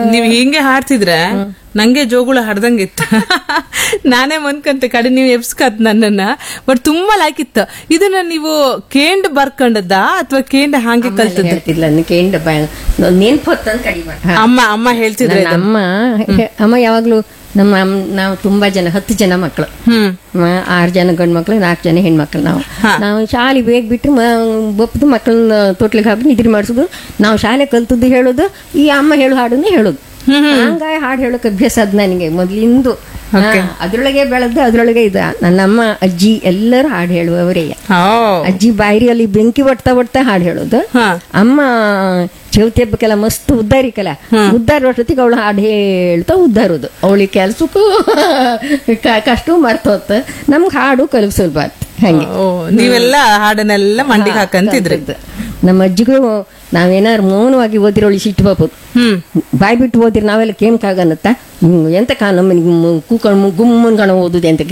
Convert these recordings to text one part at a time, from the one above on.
ನೀವ್ ಹಿಂಗೆ ಹಾಡ್ತಿದ್ರೆ ನಂಗೆ ಜೋಗುಳ ಹಾಡ್ದಂಗಿತ್ತು ನಾನೇ ಮನ್ಕಂತೆ ಕಡೆ ನೀವು ಎಬ್ಸ್ಕತ್ ನನ್ನನ್ನ ಬಟ್ ತುಂಬಾ ಲೈಕ್ ಇತ್ತು ಇದನ್ನ ನೀವು ಕೇಂಡ್ ಬರ್ಕೊಂಡದ್ದ ಅಥವಾ ಕೇಂಡ್ ಹಾಗೆ ಕಲ್ತದ್ದ ಹೇಳ್ತಿದ್ಲ ಕೇಂಡ ನೆನ್ಪು ಹೊತ್ತಂದ್ ಕಡಿಮೆ ಅಮ್ಮ ಅಮ್ಮ ಹೇಳ್ತಿದ್ರೆ ನನ್ನ ಅಮ್ಮ ಅಮ್ಮ ಯಾವಾಗ್ಲೂ ನಮ್ಮ ಅಮ್ಮ- ನಾವು ತುಂಬಾ ಜನ ಹತ್ತು ಜನ ಮಕ್ಕಳು ಹ್ಮ್ ಮ- ಆರು ಜನ ಗಂಡು ಮಕ್ಳು ನಾಲ್ಕು ಜನ ಹೆಣ್ಮಕ್ಳು ನಾವು ನಾವು ಶಾಲೆ ಬೇಗ ಬಿಟ್ಟು ಬಪ್ಪದು ಮಕ್ಕಳನ್ನ ತೊಟ್ಲಿಗೆ ಹಾಕಿ ನಿದ್ರೆ ಮಾಡಿಸೋದು ನಾವು ಶಾಲೆ ಕಲ್ತದ್ದು ಹೇಳೋದು ಈ ಅಮ್ಮ ಹೇಳು ಹಾಡನ್ನೇ ಹೇಳೋದು ಹಂಗಾಗಿ ಹಾಡು ಹೇಳೋಕೆ ಅಭ್ಯಾಸ ಅದ್ ನನಗೆ ಮೊದ್ಲಿಂದು ಹಾ, ಅದ್ರೊಳಗೆ ಬೆಳೆದು ಅದ್ರೊಳಗೆ ಇದ ನನ್ನಮ್ಮ ಅಜ್ಜಿ ಎಲ್ಲರೂ ಹಾಡು ಹೇಳುವವರೇ ಓ ಅಜ್ಜಿ ಬಾಯಿರಿಯಲ್ಲಿ ಬೆಂಕಿ ಒಡ್ತಾ ಒಡ್ತಾ ಹಾಡು ಹೇಳೋದು ಹಾ. ಅಮ್ಮ ಚೌತಿ ಹಬ್ಬಕ್ಕೆಲ್ಲ ಮಸ್ತ್ ಉದ್ದಾರಿಕಲ್ಲ ಉದ್ದಾರ ಒಟ್ಟೊತ್ತಿಗೆ ಅವಳು ಹಾಡು ಹೇಳ್ತಾ ಉದ್ದಾರೋದು ಅವಳಿಗೆ ಕೆಲ್ಸಕ್ಕೂ ಕ- ಕಷ್ಟ ಮರ್ತೋತ್ ನಮ್ಗೆ ಹಾಡು ಕಲಿಸೋದು ಹಂಗೆ ಓ ನೀವೆಲ್ಲ ಹಾಡನ್ನೆಲ್ಲ ಮಂಡಿಗೆ ಹಾಕಂತಿದ್ರಿ ಕಲ್ತದ್ದು. ನಮ್ಮ ಅಜ್ಜಿಗೂ ನಾವೇನಾರು ಮೌನವಾಗಿ ಓದಿರೋಳಿ ಸಿಟ್ಟು ಬಾಪು ಹ್ಮ್ ಬಾಯ್ ಬಿಟ್ಟು ಓದಿರಿ ನಾವೆಲ್ಲ ಕೇಮ್ಕಾಗನ್ನತ್ತ ಎಂತ ಕಾ ನಮ್ಮನಿಗೆ ಕೂಕೊಂಡು ಗುಮ್ಮನ್ಗಣ ಓದುದು ಅಂತ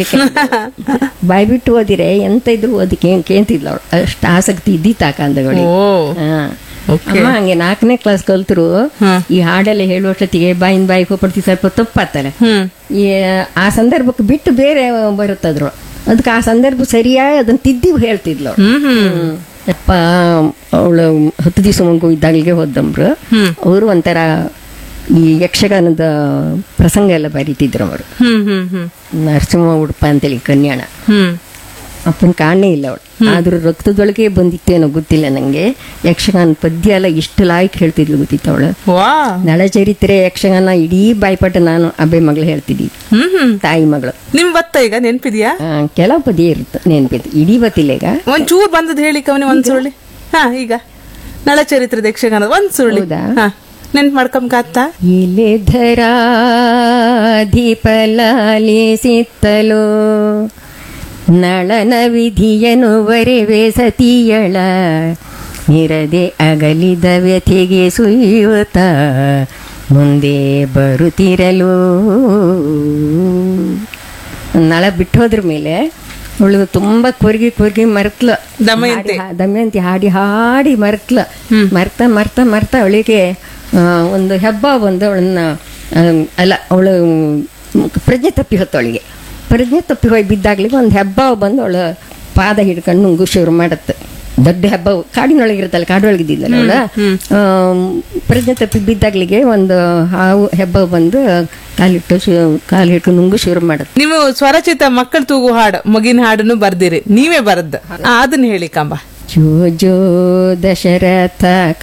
ಬಾಯ್ ಬಿಟ್ಟು ಓದಿರೆ ಎಂತ ಇದ್ರು ಓದಿ ಕೇಂ ಕೇಂತಿದ್ಲ ಅವಳು ಅಷ್ಟು ಆಸಕ್ತಿ ಇದ್ದಿತ್ತಾಕ ಅಂದಗಳು ಓ ಹಾ. Okay. ಅಮ್ಮ ಹಂಗೆ ನಾಲ್ಕನೇ ಕ್ಲಾಸ್ ಕಲ್ತರು ಹ್ಮ್. ಈ ಹಾಡೆಲ್ಲ ಹೇಳುವಷ್ಟೊತ್ತಿಗೆ ಬಾಯಿನ ಬಾಯಿ ಕೊಪ್ಪಡ್ತಿ ಸ್ವಲ್ಪ ತಪ್ಪಾತಲ್ಲ ಹ್ಮ್ ಈ ಆ ಸಂದರ್ಭಕ್ಕೆ ಬಿಟ್ಟು ಬೇರೆ ಬರುತ್ತದ್ರು ಅದಕ್ಕೆ ಆ ಸಂದರ್ಭ ಸರಿಯಾಗಿ ಅದನ್ನ ತಿದ್ದಿ ಹೇಳ್ತಿದ್ಲು ಅವ್ಳು. ಹ್ಮ್ ಹ್ಮ್ ಅಪ್ಪ ಅವಳು ಹತ್ತು ದಿವಸ ಮುಂಗು ಇದ್ದಾಗಲಿಗೆ ಹೋದಮ್ರು ಹ್ಮ್. ಅವರು ಒಂಥರ ಈ ಯಕ್ಷಗಾನದ ಪ್ರಸಂಗ ಎಲ್ಲ ಬರೀತಿದ್ರು ಅವರು ಹ್ಮ್ ಹ್ಮ್ ಹ್ಮ್ ನರಸಿಂಹ ಉಡುಪ ಅಂತೇಳಿ ಕನ್ಯಾಣ ಹ್ಮ್ ಅಪ್ಪನ ಕಾಣೇ ಇಲ್ಲ ಅವಳು ಆದ್ರೂ ರಕ್ತದೊಳಗೆ ಬಂದಿತ್ತೇನೋ ಗೊತ್ತಿಲ್ಲ ನಂಗೆ ಯಕ್ಷಗಾನ ಪದ್ಯ ಎಲ್ಲ ಎಷ್ಟು ಲಾಯ್ಕ್ ಹೇಳ್ತಿದ್ಲು ಗೊತ್ತಿತ್ತು ಅವಳು ವಾ ನಳಚರಿತ್ರೆ ಯಕ್ಷಗಾನ ಇಡೀ ಬಾಯ್ಪಾಟ ನಾನು ಅಬ್ಬೆ ಮಗಳು ಹೇಳ್ತಿದ್ದಿ ಹ್ಮ್ ಹ್ಮ್ ತಾಯಿ ಮಗಳು ನಿಮ್ ಬತ್ತ ಈಗ ನೆನ್ಪಿದ್ಯಾ ಆ, ಕೆಲವು ಪದ್ಯ ಇರುತ್ತೆ ನೆನ್ಪಿತ್ತು ಇಡೀ ಗೊತ್ತಿಲ್ಲ ಈಗ ಒಂದ್ ಚೂರ್ ಬಂದದ್ ಹೇಳಿ ಕವನಿ ಒಂದ್ ಸುರುಳಿ ಹಾ ಈಗ ನಳಚರಿತ್ರದ ಯಕ್ಷಗಾನ ಒಂದ್ ಸುರುಳಿ ಹೌದಾ? ಹಾ ನೆನ್ಪ್ ಮಾಡ್ಕೊಂಬತ್ತ ಇಲೆಧರಾ ದೀಪಲಾಲಿಸಿತ್ತಲೋ ನಳನ ವಿಧಿಯನು ವರೆವೆ ಸತಿಯಳ ನಿರದೆ ಅಗಲಿದ ವ್ಯಥೆಗೆ ಸುಯ್ಯುತ್ತ ಮುಂದೆ ಬರುತ್ತಿರಲು ನಳ ಬಿಟ್ಟು ಹೋದ್ರ ಮೇಲೆ ಅವಳು ತುಂಬಾ ಕೊರ್ಗಿ ಕೊರ್ಗಿ ಮರ್ತ್ಲ ದಮಯಂತಿ. ಹಾಡಿ- ದಮಯಂತಿ ಹಾಡಿ ಹಾಡಿ ಮರ್ತ್ಲ ಮರ್ತ ಮರ್ತ ಮರ್ತ ಅವಳಿಗೆ ಆ, ಒಂದು ಹೆಬ್ಬ ಬಂದು ಅವಳನ್ನ ಆ, ಅಲ್ಲ ಅವಳು ಪ್ರಜ್ಞೆ ತಪ್ಪಿ ಹೊತ್ತು ಅವಳಿಗೆ ಪ್ರಜ್ಞೆ ತಪ್ಪಿ ಹೋಗಿ ಬಿದ್ದಾಗ್ಲಿಗೆ ಒಂದು ಹೆಬ್ಬ ಬಂದು ಅವಳು ಪಾದ ಹಿಡ್ಕೊಂಡು ನುಂಗು ಶುರು ಮಾಡತ್ತೆ ದೊಡ್ಡ ಹೆಬ್ಬ ಕಾಡಿನೊಳಗೆ ಇರುತ್ತಲ್ಲ ಕಾಡೊಳಗಿದ್ದಿದ್ದಲ್ಲ ಅವಳ ಪ್ರಜ್ಞೆ ತಪ್ಪಿ ಬಿದ್ದಾಗ್ಲಿಗೆ ಒಂದು ಹಾವು ಹೆಬ್ಬ ಬಂದು ಕಾಲಿಟ್ಟು ಶು- ಕಾಲು ಹಿಡ್ಕೊಂಡು ನುಂಗು ಶುರು ಮಾಡತ್ತೆ ನೀವು ಸ್ವರಚಿತ ಮಕ್ಕಳು ತೂಗು ಹಾಡು ಮಗಿನ ಹಾಡನ್ನು ಬರ್ದಿರಿ ನೀವೇ ಬರದ್ ಆ, ಅದನ್ನ ಹೇಳಿ ಕಂಬ ಜೋ ಜೋ ದಶರಥ